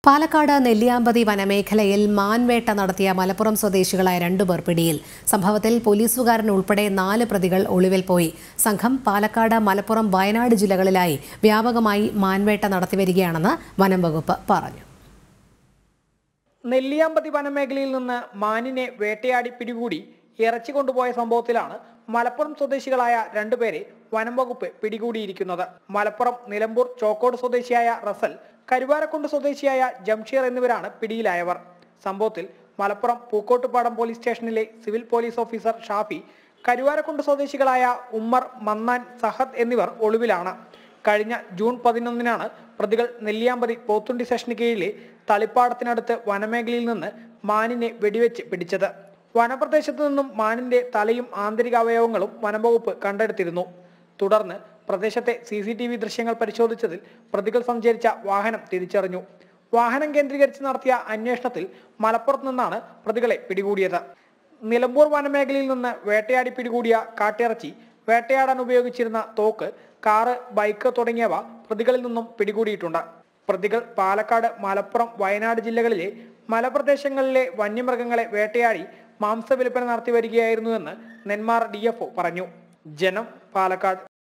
പാലക്കാട് നെല്ലിയാമ്പതി വനമേഖലയിൽ മാൻവേട്ട നടത്തിയ മലപ്പുറം സ്വദേശികളായ രണ്ടുപേർ പിടിയിൽ സംഭവത്തിൽ പോലീസുകാരൻ ഉൾപ്പെടെ നാല് പ്രതികൾ ഒളിവിൽ പോയി സംഘം പാലക്കാട് മലപ്പുറം വയനാട് ജില്ലകളിലായി വ്യാപകമായി മാൻവേട്ട നടത്തിവരികയാണെന്ന് വനം വകുപ്പ് പറഞ്ഞു നെല്ലിയാമ്പതി വനമേഖലയിൽ നിന്ന് മാനിനെ വേട്ടയാടി പിടികൂടി ഇറച്ചി കൊണ്ടുപോയ സംഭവത്തിലാണ് മലപ്പുറം സ്വദേശികളായ രണ്ടുപേരെ വനം വകുപ്പ് പിടികൂടിയിരിക്കുന്നത് മലപ്പുറം നിലമ്പൂർ ചോക്കോട് സ്വദേശിയായ റസൽ കരുവാരക്കുണ്ട് സ്വദേശിയായ ജംഷീർ എന്നിവരാണ് പിടിയിലായവർ സംഭവത്തിൽ മലപ്പുറം പൂക്കോട്ടുപാടം പോലീസ് സ്റ്റേഷനിലെ civil police officer Shafi Karuvarakundu സ്വദേശികളായ ഉമ്മർ മന്നാൻ സഹദ് എന്നിവർ ഒളിവിലാണ് കഴിഞ്ഞ ജൂൺ പതിനൊന്നിനാണ് പ്രതികൾ നെല്ലിയാമ്പതി പോത്തുണ്ടി സെഷന് കീഴിലെ തളിപ്പാടത്തിനടുത്ത് വനമേഖലയിൽ നിന്ന് മാനിനെ വെടിവെച്ച് പിടിച്ചത് വനപ്രദേശത്തു നിന്നും മാനിന്റെ തലയും ആന്തരിക അവയവങ്ങളും വനംവകുപ്പ് കണ്ടെടുത്തിരുന്നു തുടർന്ന് പ്രദേശത്തെ സി സി ടി വി ദൃശ്യങ്ങൾ പരിശോധിച്ചതിൽ പ്രതികൾ സഞ്ചരിച്ച വാഹനം തിരിച്ചറിഞ്ഞു വാഹനം കേന്ദ്രീകരിച്ച് നടത്തിയ അന്വേഷണത്തിൽ മലപ്പുറത്ത് നിന്നാണ് പ്രതികളെ പിടികൂടിയത് നിലമ്പൂർ വനമേഖലയിൽ നിന്ന് വേട്ടയാടി പിടികൂടിയ കാട്ടിറച്ചി വേട്ടയാടാൻ ഉപയോഗിച്ചിരുന്ന തോക്ക് കാറ് ബൈക്ക് തുടങ്ങിയവ പ്രതികളിൽ നിന്നും പിടികൂടിയിട്ടുണ്ട് പ്രതികൾ പാലക്കാട് മലപ്പുറം വയനാട് ജില്ലകളിലെ മലപ്രദേശങ്ങളിലെ വന്യമൃഗങ്ങളെ വേട്ടയാടി മാംസ വിൽപ്പന നടത്തി വരികയായിരുന്നുവെന്ന് നെന്മാർ ഡി പറഞ്ഞു ജനം പാലക്കാട്